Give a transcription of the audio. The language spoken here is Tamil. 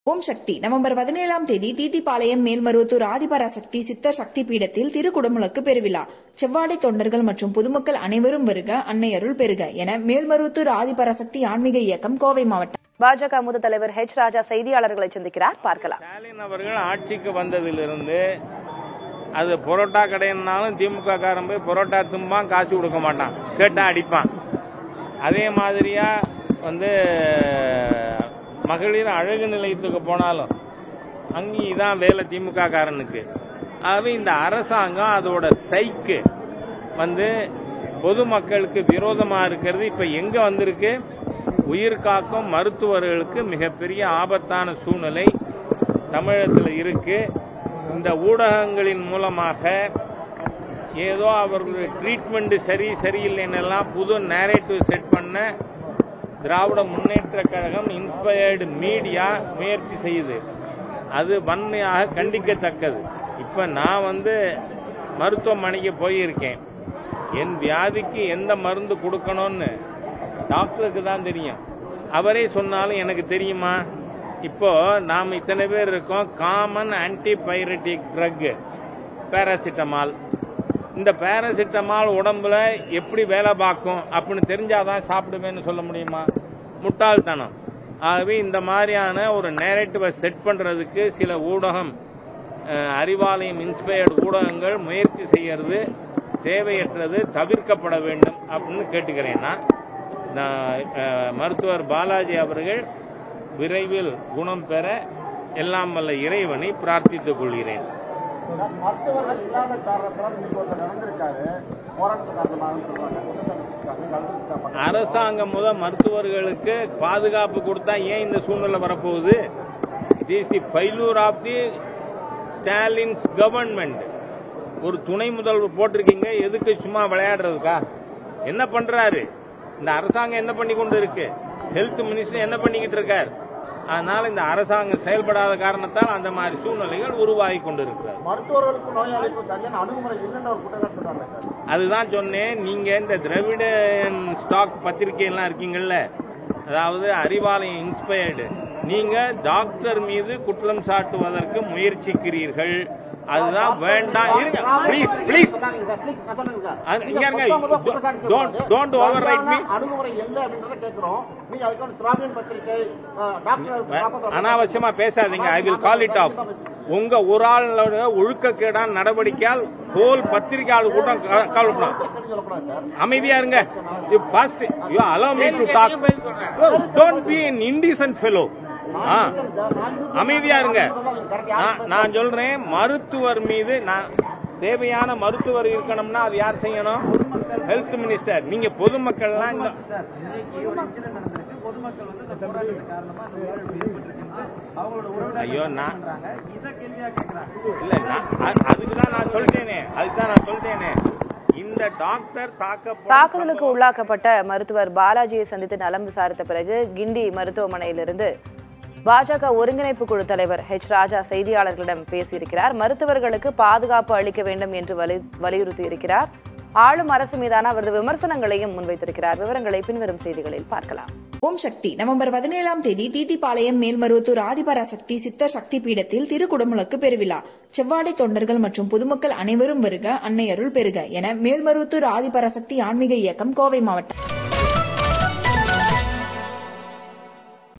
ஓம் சக்தி நவம்பர் பதினேழாம் தேதி தீத்திப்பாளையம் மேல்மருவத்தூர் ஆதிபராசக்தி சித்தர் சக்தி பீடத்தில் திருக்குடமுழக்கு பெருவிழா செவ்வாடை தொண்டர்கள் மற்றும் பொதுமக்கள் அனைவரும் வருக அன்னை அருள் பெறுக என மேல்மருவத்தூர் ஆதிபராசக்தி ஆன்மீக இயக்கம் கோவை மாவட்டம் பாஜக மூத்த தலைவர் ஹெச் ராஜா செய்தியாளர்களை சந்திக்கிறார் பார்க்கலாம் ஸ்டாலின் அவர்கள் ஆட்சிக்கு வந்ததிலிருந்து அது புரோட்டா கடைன்னாலும் திமுக காரன் போய் புரோட்டா தும்பான் காசு கொடுக்க மாட்டான் கேட்டா அடிப்பான் அதே மாதிரியா வந்து மகளிர் அழகு நிலையத்துக்கு போனாலும் அங்கேயும் இதான் வேலை திமுக காரனுக்கு ஆகவே இந்த அரசாங்கம் அதோட சைக்கு வந்து பொதுமக்களுக்கு விரோதமாக இருக்கிறது இப்போ எங்கே வந்திருக்கு உயிர் காக்கும் மருத்துவர்களுக்கு மிகப்பெரிய ஆபத்தான சூழ்நிலை தமிழகத்தில் இருக்கு இந்த ஊடகங்களின் மூலமாக ஏதோ அவர்களுடைய ட்ரீட்மெண்ட் சரி சரியில்லைன்னெல்லாம் புது நேரேட்டிவ் செட் பண்ண திராவிட முன்னேற்ற கழகம் இன்ஸ்பயர்டு மீடியா முயற்சி செய்யுது அது வன்மையாக கண்டிக்கத்தக்கது இப்போ நான் வந்து மருத்துவமனைக்கு போயிருக்கேன் என் வியாதிக்கு எந்த மருந்து கொடுக்கணும்னு டாக்டருக்கு தான் தெரியும் அவரே சொன்னாலும் எனக்கு தெரியுமா இப்போ நாம் இத்தனை பேர் இருக்கோம் காமன் ஆன்டிபைரட்டிக் ட்ரக் பேராசிட்டமால் இந்த பேராசிட்டமால் உடம்புல எப்படி வேலை பார்க்கும் அப்படின்னு தெரிஞ்சாதான் சாப்பிடுவேன்னு சொல்ல முடியுமா முட்டாள்தனம் ஆகவே இந்த மாதிரியான ஒரு நேரேட்டிவை செட் பண்ணுறதுக்கு சில ஊடகம் அஹ், அறிவாலயம் இன்ஸ்பயர்டு ஊடகங்கள் முயற்சி செய்யறது தேவையற்றது தவிர்க்கப்பட வேண்டும் அப்படின்னு கேட்டுக்கிறேன் நான் நான் அஹ், மருத்துவர் பாலாஜி அவர்கள் விரைவில் குணம் பெற எல்லாம் வல்ல இறைவனை பிரார்த்தித்துக் கொள்கிறேன் மருத்துவர்கள் இல்லாத காரணத்தால் இன்னைக்கு ஒருத்தர் நடந்திருக்காரு போராட்ட காரணமாக சொல்றாங்க குற்றச்சாட்டு வச்சிருக்காங்க. கலந்துருக்காங்க. அரசாங்கம் முத மருத்துவர்களுக்கு பாதுகாப்பு கொடுத்தா ஏன் இந்த சூழ்நிலை வரப்போகுது it is the failure of the Stalin's government ஒரு துணை முதல்வர் போட்டிருக்கீங்க எதுக்கு சும்மா விளையாடுறதுக்கா என்ன பண்றாரு இந்த அரசாங்கம் என்ன பண்ணி கொண்டு இருக்கு ஹெல்த் மினிஸ்டர் என்ன பண்ணிக்கிட்டு இருக்கார் அதனால இந்த அரசாங்கம் செயல்படாத காரணத்தால் அந்த மாதிரி சூழ்நிலைகள் உருவாகி கொண்டு இருக்கிறார் மருத்துவர்களுக்கு நோயாளிக்கு சரியான அணுகுமுறை இல்லைன்ற ஒரு குற்றச்சாட்டு சொல்றாங்க சார் அதுதான் சொன்னேன் நீங்க இந்த திராவிடன் ஸ்டாக் பத்திரிகை எல்லாம் இருக்கீங்கல்ல அதாவது அறிவாலயம் இன்ஸ்பயர்டு நீங்க டாக்டர் மீது குற்றம் சாட்டுவதற்கு முயற்சிக்கிறீர்கள் அதுதான் வேண்டாம் இருங்க ப்ளீஸ் ப்ளீஸ் சொன்னாங்க சார் ப்ளீஸ் நான் சொல்லுங்க சார் அது நீங்க இங்க இருங்க. மொத்தம் மொத்தம் குற்றச்சாட்டு Don't- சொல்றாங்க. don't override me. சரியான அணுகுமுறை இல்லை அப்படின்றத கேட்கிறோம் நீங்க அதுக்கான திராவிடன் பத்திரிகை அஹ், டாக்டர் காப்பாற்ற- அனாவசியமா பேசாதீங்க I will call it off உங்க ஒரு ஆளோட ஒழுக்கக்கேடான நடவடிக்கையால் ஹோல் பத்திரிகையாளர் கூட்டம் கவலைப்படும் தெரிஞ்சு சொல்லக்கூடாது சார் அமைதியா இருங்க you first you allow me to talk don't be an indecent fellow ah அமைதியா இருங்க நான்- நான் சொல்றேன் மருத்துவர் மீது நான் தேவையான மருத்துவர் இருக்கணும்னா அது யார் செய்யணும் ஹெல்த் மினிஸ்டர் நீங்க பொதுமக்கள்லாம் இந்த ஐயோ நான் இல்ல நான் அது- அதுக்கு தான் நான் சொல்லிட்டேனே அதுக்கு தான் நான் சொல்லிட்டேனே இந்த டாக்டர் தாக்கப்படும் தாக்குதலுக்கு உள்ளாக்கப்பட்ட மருத்துவர் பாலாஜியை சந்தித்து நலம் விசாரித்த பிறகு கிண்டி மருத்துவமனையிலிருந்து பாஜக ஒருங்கிணைப்பு குழு தலைவர் ஹெச் ராஜா செய்தியாளர்களிடம் பேசியிருக்கிறார் மருத்துவர்களுக்கு பாதுகாப்பு அளிக்க வேண்டும் என்று வலி- வலியுறுத்தியிருக்கிறார் ஆளும் அரசு மீதான அவரது விமர்சனங்களையும் முன்வைத்திருக்கிறார் விவரங்களை பின்வரும் செய்திகளில் பார்க்கலாம் ஓம் சக்தி நவம்பர் பதினேழாம் தேதி தீத்திப்பாளையம் மேல்மருவத்தூர் ஆதிபராசக்தி சித்தர் சக்தி பீடத்தில் திருக்குடமுழக்கு பெருவிழா செவ்வாடை தொண்டர்கள் மற்றும் பொதுமக்கள் அனைவரும் வருக அன்னை அருள் பெறுக என மேல்மருவத்தூர் ஆதிபராசக்தி ஆன்மீக இயக்கம் கோவை மாவட்டம்